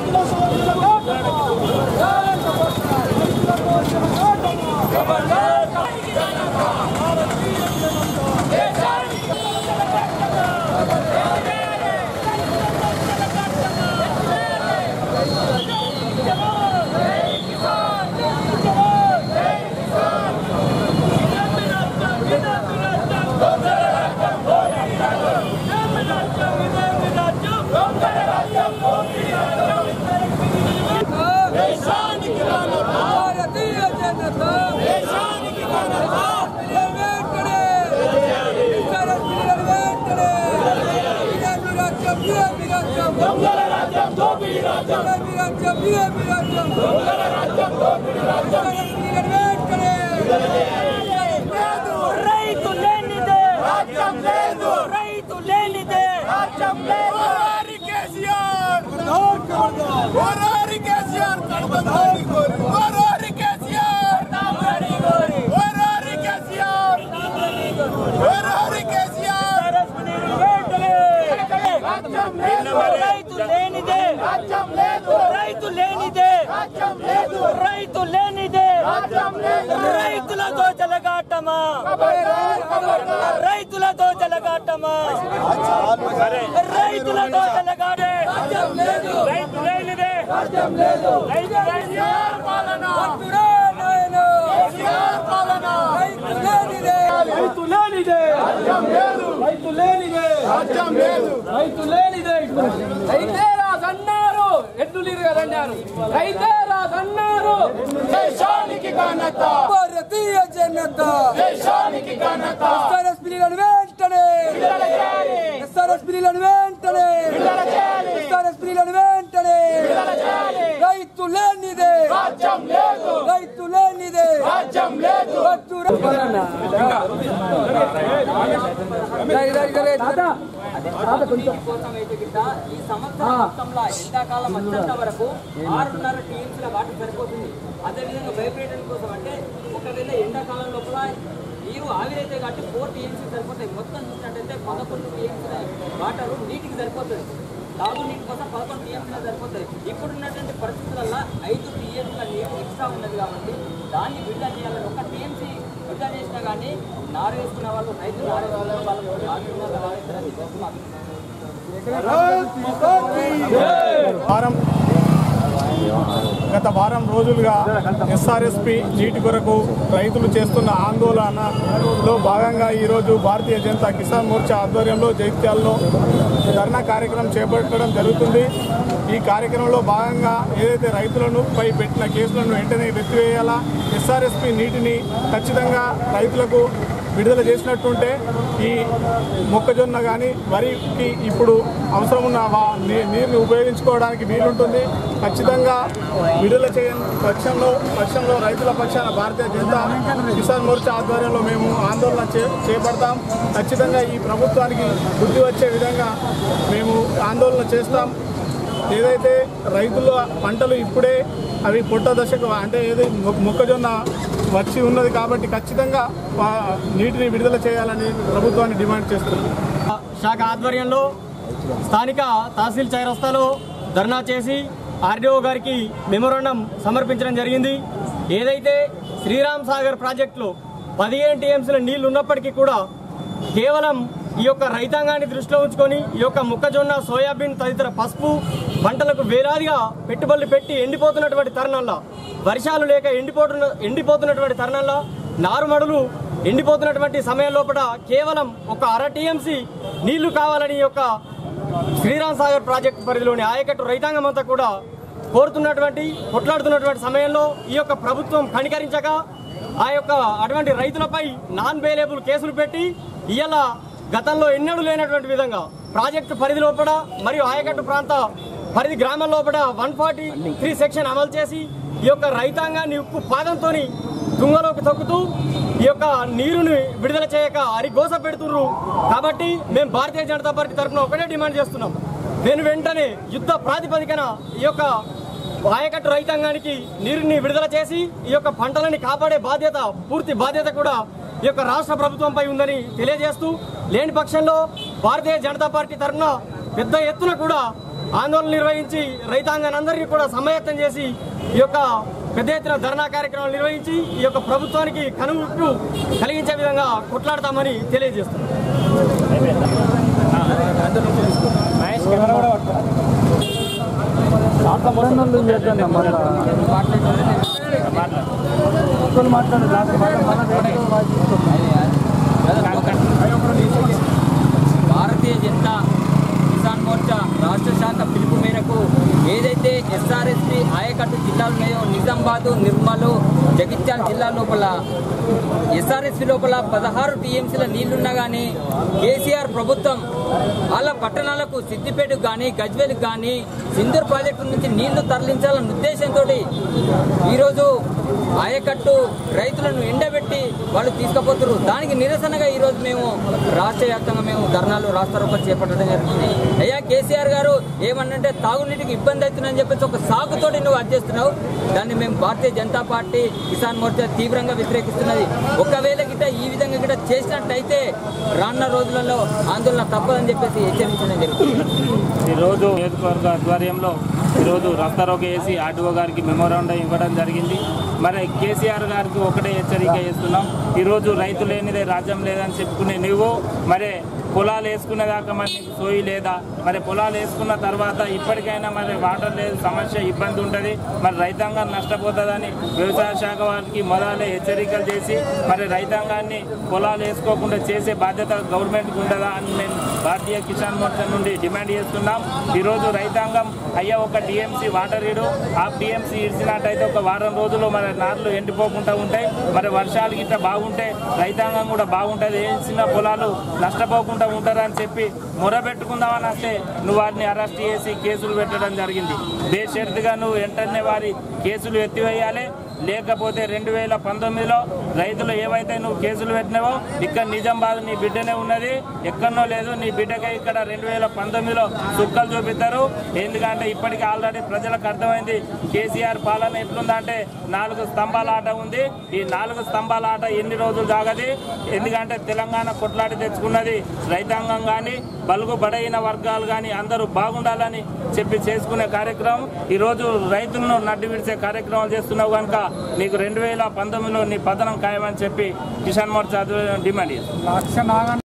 భారతీయ జనతా వెంటనే వెంటనే ఇదేమి రాజ్యం ఇదేమి రాజ్యం ఇదేమి రాజ్యం ఇదేమి రాజ్యం వెంటనే రైతు లేనిదే రాజ్యం లేదు రైతు లేనిదే రాజ్యం లేదు ఓరారి కేసీఆర్ ఓరారి కేసీఆర్ కడపదారి కోరి ఓరారి కేసీఆర్ ఓరారి కేసీఆర్ ఓరారి కేసీఆర్ రైతు లేనిదే రాజ్యం లేదు రైతు లేనిదే రాజ్యం లేదు రైతు లేనిదే రాజ్యం లేదు రైతులతో జలగాటమా రైతులతో జలగాటమా రైతులతో జలగాడే రాజ్యం లేదు రైతు లేనిదే రాజ్యం లేదు రైతు కేసీఆర్ పాలన కేసీఆర్ పాలన రైతు లేనిదే రైతు లేనిదే రైతు లేనిదే రాజ్యం లేదు రైతు లేనిదే రైతే రాజన్నారు ఎడ్లు నీరు కదన్నారు రైతే రాజన్నారు దేశానికి ఘనత భారతీయ జనతా దేశానికి ఘనత ఎస్ఆర్ఎస్ పిల్లలను వెంటనే ఎస్ఆర్ఎస్ పిల్లలను వెంటనే ఎస్ఆర్ఎస్ పిల్లలను వెంటనే రైతు లేనిదే రాజ్యం లేదు రైతు లేనిదే రాజ్యం లేదు వద్దు కోసం అయితే గిట్ట ఈ సంవత్సరం మొత్తంలో ఎండాకాలం వచ్చేంత వరకు ఆరున్నర టీఎంసీల వాటర్ సరిపోతుంది అదేవిధంగా వైబ్రేషన్ కోసం అంటే ఒకవేళ ఎండాకాలం లోపల నీరు ఆవిరైతే కాబట్టి ఫోర్ టీఎంసీ సరిపోతాయి మొత్తం చూసినట్టయితే పదకొండు టీఎంసీల వాటర్ నీటికి సరిపోతుంది తాగు నీటి కోసం పదకొండు టీఎంసీలు సరిపోతాయి ఇప్పుడు ఉన్నటువంటి పరిస్థితులలో ఐదు టీఎంసీల నీరు ఎక్స్ట్రా ఉన్నది కాబట్టి దాన్ని విడుదల చేయాలని ఒక టీఎంసీ విడుదల చేసినా కానీ నారు వేసుకునే వాళ్ళు రైతులు నారు వేసుకునే వాళ్ళు ఆర్థికంగా లాగేస్తారని మాకు వారం గత వారం రోజులుగా ఎస్ఆర్ఎస్పి నీటి కొరకు రైతులు చేస్తున్న ఆందోళనలో భాగంగా ఈరోజు భారతీయ జనతా కిసాన్ మోర్చా ఆధ్వర్యంలో జైత్యాల్లో ధర్నా కార్యక్రమం చేపట్టడం జరుగుతుంది ఈ కార్యక్రమంలో భాగంగా ఏదైతే రైతులను పై పెట్టిన కేసులను వెంటనే ఎత్తివేయాలా ఎస్ఆర్ఎస్పి నీటిని ఖచ్చితంగా రైతులకు విడుదల చేసినట్టుంటే ఈ మొక్కజొన్న కానీ వరికి ఇప్పుడు అవసరం ఉన్న వా- నీ- నీరుని ఉపయోగించుకోవడానికి వీలుంటుంది ఖచ్చితంగా విడుదల చేయని పక్షంలో పక్షంలో రైతుల పక్షాన భారతీయ జనతా కిసాన్ మోర్చా ఆధ్వర్యంలో మేము ఆందోళన చే చేపడతాం ఖచ్చితంగా ఈ ప్రభుత్వానికి బుద్ధి వచ్చే విధంగా మేము ఆందోళన చేస్తాం ఏదైతే రైతుల పంటలు ఇప్పుడే అవి పొట్ట దశకు అంటే ఏది మొ- మొక్కజొన్న వచ్చి ఉన్నది కాబట్టి ఖచ్చితంగా ఆ, నీటిని విడుదల చేయాలని ప్రభుత్వాన్ని డిమాండ్ చేస్తున్నాం శాఖ ఆధ్వర్యంలో స్థానిక తహసీల్ చౌరస్తాలో ధర్నా చేసి ఆర్డీఓ గారికి మెమోరాండం సమర్పించడం జరిగింది ఏదైతే శ్రీరామ్ సాగర్ ప్రాజెక్టులో పదిహేను టీఎంసీల నీళ్లు ఉన్నప్పటికీ కూడా కేవలం ఈ యొక్క రైతాంగాన్ని దృష్టిలో ఉంచుకొని ఈ యొక్క మొక్కజొన్న సోయాబీన్ తదితర పసుపు పంటలకు వేలాదిగా పెట్టుబడులు పెట్టి ఎండిపోతున్నటువంటి తరుణంలో వర్షాలు లేక ఎండిపోతున్న ఎండిపోతున్నటువంటి తరుణంలో నారుమడులు ఎండిపోతున్నటువంటి సమయం లోపల కేవలం ఒక అర టీఎంసీ నీళ్లు కావాలని ఈ యొక్క శ్రీరామ్ సాగర్ ప్రాజెక్టు పరిధిలోని ఆయకట్టు రైతాంగం అంతా కూడా కోరుతున్నటువంటి కొట్లాడుతున్నటువంటి సమయంలో ఈ యొక్క ప్రభుత్వం కనికరించక ఆ యొక్క అటువంటి రైతులపై నాన్ బెయిలబుల్ కేసులు పెట్టి ఇవాళ గతంలో ఎన్నడూ లేనటువంటి విధంగా ప్రాజెక్టు పరిధి లోపల మరియు ఆయకట్టు ప్రాంత పరిధి గ్రామం లోపల వన్ ఫార్టీ త్రీ సెక్షన్ అమలు చేసి ఈ యొక్క రైతాంగాన్ని ఉక్కు పాదంతోని తుంగలోకి తొక్కుతూ ఈ యొక్క నీరుని విడుదల చేయక అరిగోస పెడుతుర్రు కాబట్టి మేము భారతీయ జనతా పార్టీ తరఫున ఒకటే డిమాండ్ చేస్తున్నాం నేను వెంటనే యుద్ధ ప్రాతిపదికన ఈ యొక్క ఆయకట్టు రైతాంగానికి నీరుని విడుదల చేసి ఈ యొక్క పంటలని కాపాడే బాధ్యత పూర్తి బాధ్యత కూడా ఈ యొక్క రాష్ట్ర ప్రభుత్వంపై ఉందని తెలియజేస్తూ లేని పక్షంలో భారతీయ జనతా పార్టీ తరఫున పెద్ద ఎత్తున కూడా ఆందోళన నిర్వహించి రైతాంగాన్ని అందరికీ కూడా సమాయత్తం చేసి ఈ యొక్క పెద్ద ఎత్తున ధర్నా కార్యక్రమాలు నిర్వహించి ఈ యొక్క ప్రభుత్వానికి కనువిప్పు కలిగించే విధంగా కొట్లాడతామని తెలియజేస్తున్నాం భారతీయ జనతా కిసాన్ మోర్చా రాష్ట్ర శాఖ పిలుపు మేరకు ఏదైతే ఎస్ఆర్ఎస్పి ఆయకట్టు జిల్లాలు ఉన్నాయో నిజామాబాద్ నిర్మల్ జగిత్యాల జిల్లా లోపల ఎస్ఆర్ఎస్పి లోపల పదహారు టీఎంసీల నీళ్లున్నా కానీ కేసీఆర్ ప్రభుత్వం వాళ్ళ పట్టణాలకు సిద్దిపేటకు కానీ గజ్వేల్కి కానీ సింధూర్ ప్రాజెక్టు నుంచి నీళ్లు తరలించాలన్న ఉద్దేశంతో ఈరోజు ఆయకట్టు రైతులను ఎండబెట్టి వాళ్ళు తీసుకుపోతున్నారు దానికి నిరసనగా ఈరోజు మేము రాష్ట్ర వ్యాప్తంగా మేము ధర్నాలు రాస్తారోకలు చేపట్టడం జరుగుతుంది అయ్యా కేసీఆర్ గారు ఏమన్నంటే తాగునీటికి ఇబ్బంది అవుతుందని చెప్పేసి ఒక సాగుతోటి నువ్వు అది చేస్తున్నావు దాన్ని మేము భారతీయ జనతా పార్టీ కిసాన్ మోర్చా తీవ్రంగా వ్యతిరేకిస్తున్నది ఒకవేళ గిట్ట ఈ విధంగా గిట్ట చేసినట్టయితే రానున్న రోజులలో ఆందోళన తప్పదని చెప్పేసి హెచ్చరించడం జరుగుతుంది ఈరోజు నియోజకవర్గ ఆధ్వర్యంలో ఈరోజు రస్తారోక వేసి ఆర్టీఓ గారికి మెమోరాండం ఇవ్వడం జరిగింది మరి కేసీఆర్ గారికి ఒకటే హెచ్చరిక చేస్తున్నాం ఈరోజు రైతు లేనిదే రాజ్యం లేదని చెప్పుకునే నువ్వు మరి పొలాలు వేసుకునేదాకా మరి నీకు సోయి లేదా మరి పొలాలు వేసుకున్న తర్వాత ఇప్పటికైనా మరి వాటర్ లేదు సమస్య ఇబ్బంది ఉంటుంది మరి రైతాంగం నష్టపోతుందని వ్యవసాయ శాఖ వారికి మొదలే హెచ్చరికలు చేసి మరి రైతాంగాన్ని పొలాలు వేసుకోకుండా చేసే బాధ్యత గవర్నమెంట్కి ఉండదా అని మేము భారతీయ కిసాన్ మోర్చా నుండి డిమాండ్ చేస్తున్నాం ఈరోజు రైతాంగం అయ్యా ఒక డిఎంసీ వాటర్ ఇడు ఆ డిఎంసీ ఇచ్చినట్టయితే ఒక వారం రోజులు మరి నార్లు ఎండిపోకుండా ఉంటాయి మరి వర్షాలు గిట్ట బాగుంటే రైతాంగం కూడా బాగుంటుంది వేసిన పొలాలు నష్టపోకుండా ఉంటారని చెప్పి మొరబెట్టుకుందామని వస్తే నువ్వు వారిని అరెస్ట్ చేసి కేసులు పెట్టడం జరిగింది బేషరతుగా నువ్వు వెంటనే వారి కేసులు ఎత్తివేయాలి లేకపోతే రెండు వేల పంతొమ్మిదిలో రైతులు ఏవైతే నువ్వు కేసులు పెట్టినావో ఇక్కడ నిజామాబాద్ నీ బిడ్డనే ఉన్నది ఎక్కడనో లేదు నీ బిడ్డకే ఇక్కడ రెండు వేల పంతొమ్మిదిలో సుక్కలు చూపిస్తారు ఎందుకంటే ఇప్పటికీ ఆల్రెడీ ప్రజలకు అర్థమైంది కేసీఆర్ పాలన ఎట్లుందంటే నాలుగు స్తంభాల ఆట ఉంది ఈ నాలుగు స్తంభాల ఆట ఎన్ని రోజులు సాగది ఎందుకంటే తెలంగాణ కొట్లాడి తెచ్చుకున్నది రైతాంగం కానీ బలుగు బడైన వర్గాలు కానీ అందరూ బాగుండాలని చెప్పి చేసుకునే కార్యక్రమం ఈరోజు రైతులను నడ్డి విడిచే కార్యక్రమాలు చేస్తున్నావు కనుక నీకు రెండు వేల పంతొమ్మిదిలో నీ పతనం ఖాయమని చెప్పి కిసాన్ మోర్చా ఆధ్వర్యంలో డిమాండ్ చేస్తున్నాం